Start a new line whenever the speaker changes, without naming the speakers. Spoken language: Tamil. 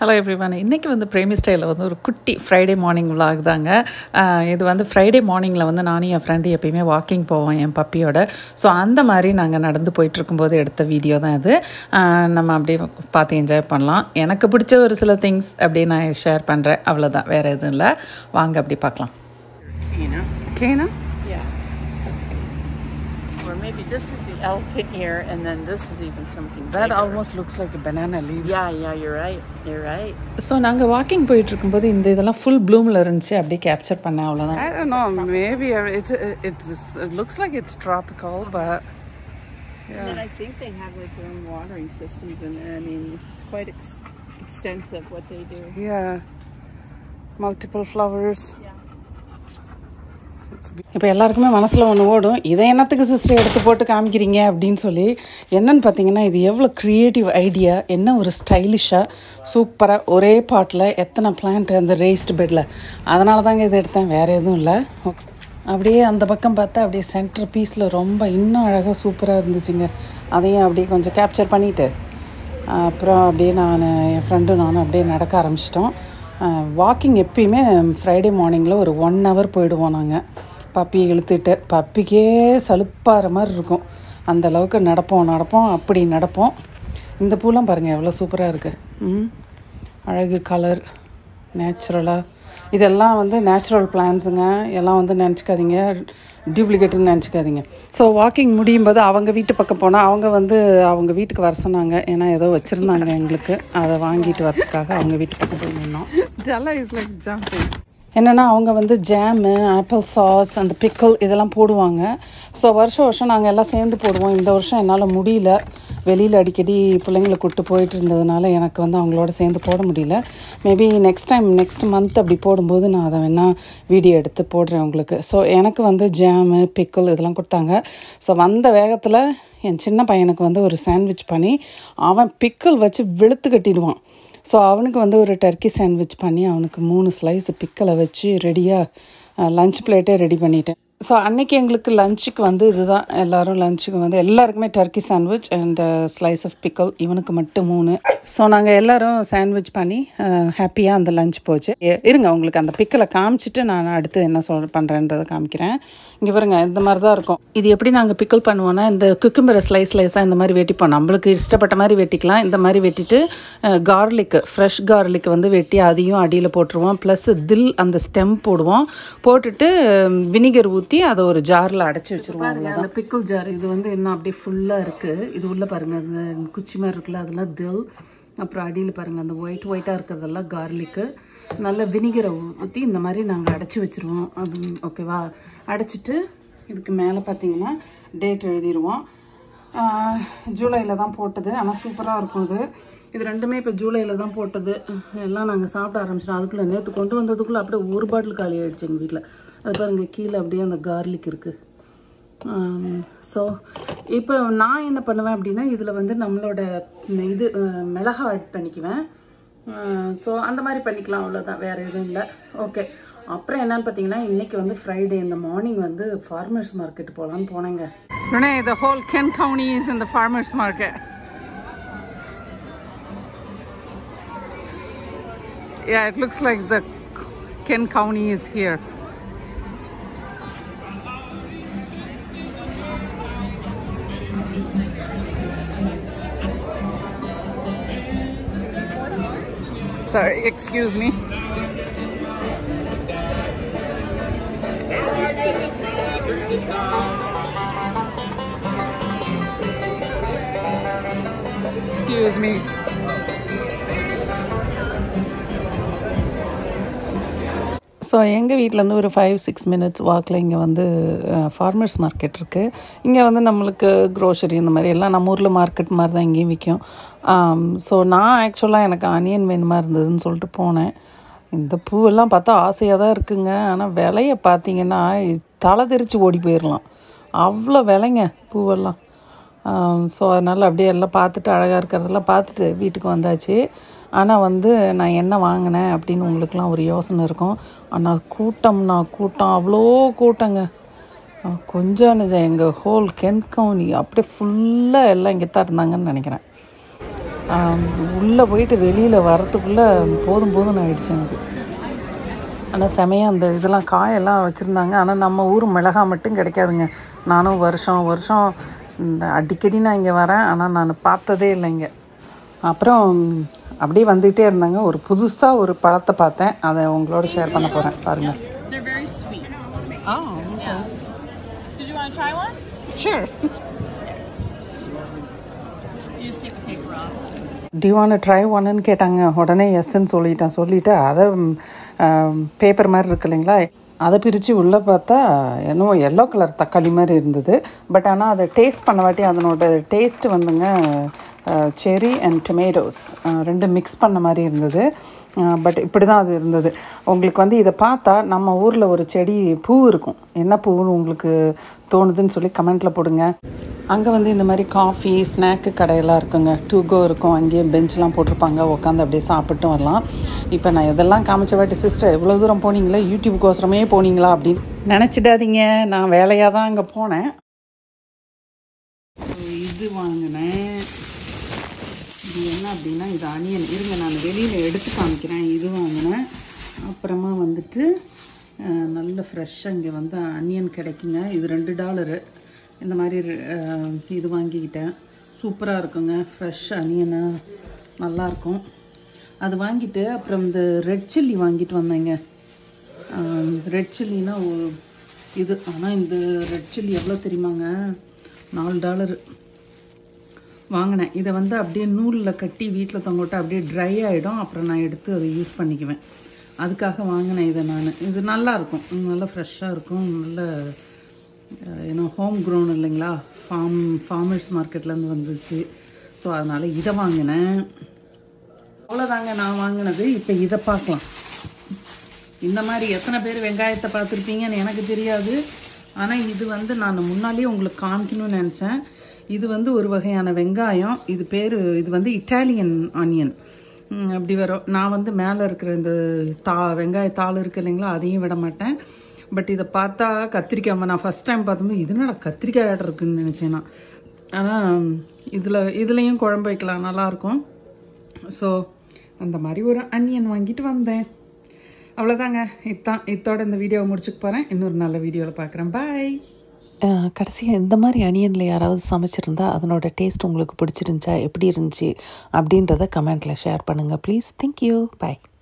ஹலோ எவ்ரிவன் இன்றைக்கி வந்து பிரேமி ஸ்டைலில் வந்து ஒரு குட்டி ஃப்ரைடே மார்னிங் vlog தாங்க ஆஹ் இது வந்து ஃப்ரைடே மார்னிங்கில் வந்து நானும் என் ஃப்ரெண்டு எப்பயுமே வாக்கிங் போவோம் என் பப்பியோட ஸோ அந்த மாதிரி நாங்கள் நடந்து போயிட்டு இருக்கும்போது எடுத்த வீடியோ தான் இது ஆஹ் நம்ம அப்படியே பார்த்து என்ஜாய் பண்ணலாம் எனக்கு பிடிச்ச ஒரு சில திங்ஸ் அப்படியே நான் ஷேர் பண்ணுறேன் அவ்வளோதான் வேறு எதுவும் இல்லை வாங்க அப்படி பார்க்கலாம்
You know?
ஓகேண்ணா
Yeah. Or maybe this is the elephant ear, and then this is even something.
That
bigger.
almost looks like a banana leaves.
Yeah, yeah, you're right. You're right.
So நாங்கள் வாக்கிங் போயிட்டு இருக்கும்போது இந்த இதெல்லாம் ஃபுல் ப்ளூமில் இருந்துச்சு அப்படியே கேப்சர் பண்ணேன் அவ்வளோதான்
I don't know. Maybe uh, it's it's it looks like it's tropical, but
And then I think they have like their own watering systems in there. I mean, it's quite ex- extensive what they do.
yeah, multiple flowers.
இப்போ எல்லாருக்குமே மனசில் ஒன்று ஓடும் இதை என்னத்துக்கு சிஸ்டர் எடுத்து போட்டு காமிக்கிறீங்க அப்படின்னு சொல்லி என்னன்னு பார்த்தீங்கன்னா இது எவ்வளோ க்ரியேட்டிவ் ஐடியா என்ன ஒரு ஸ்டைலிஷாக சூப்பராக ஒரே பாட்டில் எத்தனை பிளான்ட் அந்த ரேஸ்டு பெட்டில் அதனால தாங்க இதை எடுத்தேன் வேறு எதுவும் இல்லை ஓகே அப்படியே அந்த பக்கம் பார்த்தா அப்படியே சென்டர் பீஸில் ரொம்ப இன்னும் அழகாக சூப்பராக இருந்துச்சுங்க அதையும் அப்படியே கொஞ்சம் கேப்சர் பண்ணிவிட்டு அப்புறம் அப்படியே நான் என் ஃப்ரெண்டும் நானும் அப்படியே நடக்க ஆரம்பிச்சிட்டோம் வாக்கிங் எப்பயுமே ஃப்ரைடே மார்னிங்கில் ஒரு ஒன் ஹவர் போயிடுவோம் நாங்கள் பப்பியை இழுத்துட்டு பப்பிக்கே சலுப்பாகிற மாதிரி இருக்கும் அந்த அளவுக்கு நடப்போம் நடப்போம் அப்படி நடப்போம் இந்த பூலாம் பாருங்கள் எவ்வளோ சூப்பராக இருக்குது ம் அழகு கலர் நேச்சுரலாக இதெல்லாம் வந்து நேச்சுரல் பிளான்ஸுங்க எல்லாம் வந்து நினச்சிக்காதீங்க டூப்ளிகேட்டுன்னு நினச்சிக்காதீங்க ஸோ வாக்கிங் முடியும் போது அவங்க வீட்டு பக்கம் போனால் அவங்க வந்து அவங்க வீட்டுக்கு வர சொன்னாங்க ஏன்னா ஏதோ வச்சுருந்தாங்க எங்களுக்கு அதை வாங்கிட்டு வரதுக்காக அவங்க வீட்டு பக்கம் போய் நின்னோம்
Della is like jumping.
என்னென்னா அவங்க வந்து ஜாமு ஆப்பிள் சாஸ் அந்த பிக்கல் இதெல்லாம் போடுவாங்க ஸோ வருஷம் வருஷம் நாங்கள் எல்லாம் சேர்ந்து போடுவோம் இந்த வருஷம் என்னால் முடியல வெளியில் அடிக்கடி பிள்ளைங்களை கூப்பிட்டு போயிட்டு இருந்ததுனால எனக்கு வந்து அவங்களோட சேர்ந்து போட முடியல maybe next time next month அப்படி போடும்போது நான் அதை வேணால் வீடியோ எடுத்து போடுறேன் உங்களுக்கு ஸோ எனக்கு வந்து ஜாமு பிக்கல் இதெல்லாம் கொடுத்தாங்க ஸோ வந்த வேகத்தில் என் சின்ன பையனுக்கு வந்து ஒரு சாண்ட்விச் பண்ணி அவன் பிக்கல் வச்சு வெளுத்து கட்டிடுவான் ஸோ அவனுக்கு வந்து ஒரு டர்க்கி சாண்ட்விச் பண்ணி அவனுக்கு மூணு ஸ்லைஸ் பிக்கலை வச்சு ரெடியாக லஞ்ச் பிளேட்டே ரெடி பண்ணிட்டேன் ஸோ அன்னைக்கு எங்களுக்கு லஞ்சுக்கு வந்து இதுதான் எல்லாரும் லஞ்சுக்கு வந்து எல்லாருக்குமே turkey sandwich and slice of pickle இவனுக்கு மட்டும் மூணு ஸோ நாங்கள் எல்லாரும் சாண்ட்விச் பண்ணி ஹாப்பியாக அந்த லஞ்ச் போச்சு எ- இருங்க உங்களுக்கு அந்த பிக்கலை காமிச்சிட்டு நான் அடுத்து என்ன சொல் பண்ணுறேன்றதை காமிக்கிறேன் இங்கே பாருங்க இந்த மாதிரி தான் இருக்கும் இது எப்படி நாங்கள் பிக்கல் பண்ணுவோன்னா இந்த குக்கும்பரை ஸ்லைஸ் ஸ்லைஸாக இந்த மாதிரி வெட்டிப்போம் நம்மளுக்கு இஷ்டப்பட்ட மாதிரி வெட்டிக்கலாம் இந்த மாதிரி வெட்டிட்டு கார்லிக்கு ஃப்ரெஷ் கார்லிக் வந்து வெட்டி அதையும் அடியில் போட்டுருவோம் ப்ளஸ் தில் அந்த ஸ்டெம் போடுவோம் போட்டுட்டு வினிகர் ஊற்றி அதை ஒரு ஜாரில் அடைச்சி வச்சுருவோம் அந்த பிக்கல் ஜார் இது வந்து என்ன அப்படியே ஃபுல்லாக இருக்குது இது உள்ள பாருங்கள் அந்த குச்சி மாதிரி இருக்குல்ல அதெல்லாம் தில் அப்புறம் அடியில் பாருங்கள் அந்த ஒயிட் ஒயிட்டாக இருக்கிறதெல்லாம் கார்லிக்கு நல்ல வினிகரை ஊற்றி இந்த மாதிரி நாங்கள் அடைச்சி வச்சுருவோம் அப்படின்னு ஓகேவா அடைச்சிட்டு இதுக்கு மேலே பார்த்தீங்கன்னா டேட் எழுதிடுவோம் ஜூலையில் தான் போட்டது ஆனால் சூப்பராக இருக்கும் இது இது ரெண்டுமே இப்போ ஜூலையில் தான் போட்டது எல்லாம் நாங்கள் சாப்பிட ஆரம்பிச்சிட்டோம் அதுக்குள்ளே நேற்று கொண்டு வந்ததுக்குள்ளே அப்படியே ஒரு பாட்டில் காலி ஆயிடுச்சு எங்கள் வீட்டில் அது பாருங்கள் கீழே அப்படியே அந்த கார்லிக் இருக்குது ஸோ இப்போ நான் என்ன பண்ணுவேன் அப்படின்னா இதில் வந்து நம்மளோட இது அஹ், மிளகா ஆட் பண்ணிக்குவேன் ஸோ அந்த மாதிரி பண்ணிக்கலாம் அவ்வளோதான் வேறு எதுவும் இல்லை ஓகே அப்புறம் என்னன்னு பார்த்தீங்கன்னா இன்றைக்கி வந்து ஃப்ரைடே இந்த மார்னிங் வந்து ஃபார்மர்ஸ் மார்க்கெட் போகலான்னு போனேங்க
Renee, the whole Kent County is in the farmers market. Yeah, it looks like the Kent County is here. Sorry, excuse me. Excuse me.
So எங்கள் வீட்டிலேருந்து ஒரு ஃபைவ் சிக்ஸ் மினிட்ஸ் வாக்கில் இங்கே வந்து ஃபார்மர்ஸ் மார்க்கெட் இருக்குது இங்கே வந்து நம்மளுக்கு க்ரோசரி இந்த மாதிரி எல்லாம் நம்ம ஊரில் மார்க்கெட் மாதிரி தான் இங்கேயும் விற்கும் ஸோ நான் ஆக்சுவலாக எனக்கு ஆனியன் வேணுமா இருந்ததுன்னு சொல்லிட்டு போனேன் இந்த பூவெல்லாம் பார்த்தா ஆசையாக தான் இருக்குங்க ஆனால் விலையை பார்த்தீங்கன்னா தலை தெரிச்சு ஓடி போயிடலாம் அவ்வளோ விலைங்க பூவெல்லாம் ஸோ அதனால் அப்படியே எல்லாம் பார்த்துட்டு அழகாக இருக்கிறதெல்லாம் பார்த்துட்டு வீட்டுக்கு வந்தாச்சு ஆனால் வந்து நான் என்ன வாங்கினேன் அப்படின்னு உங்களுக்குலாம் ஒரு யோசனை இருக்கும் ஆனால் கூட்டம்னா கூட்டம் அவ்வளோ கூட்டங்க அஹ் கொஞ்சம் நிஜம் எங்கள் ஹோல் கென்ட் கவுனி அப்படியே ஃபுல்லாக எல்லாம் இங்கே தான் இருந்தாங்கன்னு நினைக்கிறேன் உள்ளே போயிட்டு வெளியில் வரத்துக்குள்ளே போதும் போதும்னு ஆயிடுச்சு எனக்கு ஆனால் செமையாக அந்த இதெல்லாம் காயெல்லாம் வச்சுருந்தாங்க ஆனால் நம்ம ஊர் மிளகா மட்டும் கிடைக்காதுங்க நானும் வருஷம் வருஷம் இந்த அடிக்கடி நான் இங்கே வரேன் ஆனால் நான் பார்த்ததே இல்லை இங்கே அப்புறம் அப்படியே வந்துகிட்டே இருந்தாங்க ஒரு புதுசாக ஒரு பழத்தை பார்த்தேன் அதை உங்களோட ஷேர் பண்ண போகிறேன் பாருங்கள்
They're very sweet.
Ah
Yeah. Did you want to try one?
Sure
You just take the paper off.
டியூவான ட்ரை ஒன்னுன்னு கேட்டாங்க உடனே எஸ்ன்னு சொல்லிட்டேன் சொல்லிவிட்டு அதை பேப்பர் மாதிரி இருக்கு இல்லைங்களா அதை பிரித்து உள்ளே பார்த்தா என்னவோ எல்லோ கலர் தக்காளி மாதிரி இருந்தது பட் ஆனால் அதை டேஸ்ட் பண்ண வாட்டி அதனோட டேஸ்ட்டு வந்துங்க செரி அண்ட் டொமேட்டோஸ் ரெண்டு மிக்ஸ் பண்ண மாதிரி இருந்தது பட் இப்படி தான் அது இருந்தது உங்களுக்கு வந்து இதை பார்த்தா நம்ம ஊரில் ஒரு செடி பூ இருக்கும் என்ன பூன்னு உங்களுக்கு தோணுதுன்னு சொல்லி கமெண்ட்டில் போடுங்க அங்கே வந்து இந்த மாதிரி காஃபி ஸ்நாக்கு கடையெல்லாம் இருக்குங்க டூ கோ இருக்கும் அங்கேயே பெஞ்செலாம் போட்டிருப்பாங்க உட்காந்து அப்படியே சாப்பிட்டும் வரலாம் இப்போ நான் இதெல்லாம் காமிச்ச வாட்டி சிஸ்டர் எவ்வளோ தூரம் போனீங்களா யூடியூப்கோசரமே போனீங்களா அப்படின்னு நினச்சிடாதீங்க நான் வேலையாக தான் அங்கே போனேன் இது வாங்கினேன் இது என்ன அப்படின்னா இது அனியன் இருங்க நான் வெளியில் எடுத்து காமிக்கிறேன் இது வாங்கினேன் அப்புறமா வந்துட்டு அஹ், நல்ல ஃப்ரெஷ்ஷாக இங்கே வந்து அனியன் கிடைக்குங்க இது ரெண்டு டாலரு இந்த மாதிரி அஹ், இது வாங்கிக்கிட்டேன் சூப்பராக இருக்குங்க ஃப்ரெஷ் அனியனு நல்லாயிருக்கும் அது வாங்கிட்டு அப்புறம் இந்த ரெட் சில்லி வாங்கிட்டு வந்தேங்க ரெட் சில்லினா இது ஆனால் இந்த ரெட் சில்லி எவ்வளோ தெரியுமாங்க நாலு டாலரு வாங்கினேன் இதை வந்து அப்படியே நூலில் கட்டி வீட்டில் தொங்கவிட்டு அப்படியே ட்ரை ஆகிடும் அப்புறம் நான் எடுத்து அதை யூஸ் பண்ணிக்குவேன் அதுக்காக வாங்கினேன் இதை நான் இது நல்லா இருக்கும் ம், நல்லா ஃப்ரெஷ்ஷாக இருக்கும் நல்ல ஏன்னா ஹோம் க்ரோன் இல்லைங்களா ஃபார்ம் ஃபார்மர்ஸ் மார்க்கெட்லேருந்து வந்துச்சு ஸோ அதனால் இதை வாங்கினேன் அவ்வளோதாங்க நான் வாங்கினது இப்போ இதை பார்க்கலாம் இந்த மாதிரி எத்தனை பேர் வெங்காயத்தை பார்த்துருப்பீங்கன்னு எனக்கு தெரியாது ஆனால் இது வந்து நான் முன்னாலேயே உங்களுக்கு காமிக்கணும்னு நினச்சேன் இது வந்து ஒரு வகையான வெங்காயம் இது பேர் இது வந்து இட்டாலியன் ஆனியன் அப்படி வரும் நான் வந்து மேலே இருக்கிற இந்த தா வெங்காய தாள் இருக்கு இல்லைங்களா அதையும் விட மாட்டேன் பட் இதை பார்த்தா கத்திரிக்காய் நான் ஃபஸ்ட் டைம் பார்த்தோம்போது இது என்னடா கத்திரிக்காய் ஆட் இருக்குன்னு நினச்சேன் நான் ஆனால் இதில் இதுலேயும் குழம்பு வைக்கலாம் நல்லாயிருக்கும் ஸோ அந்த மாதிரி ஒரு அனியன் வாங்கிட்டு வந்தேன் அவ்வளோதாங்க இதான் இத்தோட இந்த வீடியோவை முடிச்சுக்க போகிறேன் இன்னொரு நல்ல வீடியோவில் பார்க்குறேன் பாய்
கடைசியாக இந்த மாதிரி அனியனில் யாராவது சமைச்சிருந்தா அதனோட டேஸ்ட் உங்களுக்கு பிடிச்சிருந்துச்சா எப்படி இருந்துச்சு அப்படின்றத கமெண்ட்டில் ஷேர் பண்ணுங்கள் ப்ளீஸ் தேங்க்யூ பாய்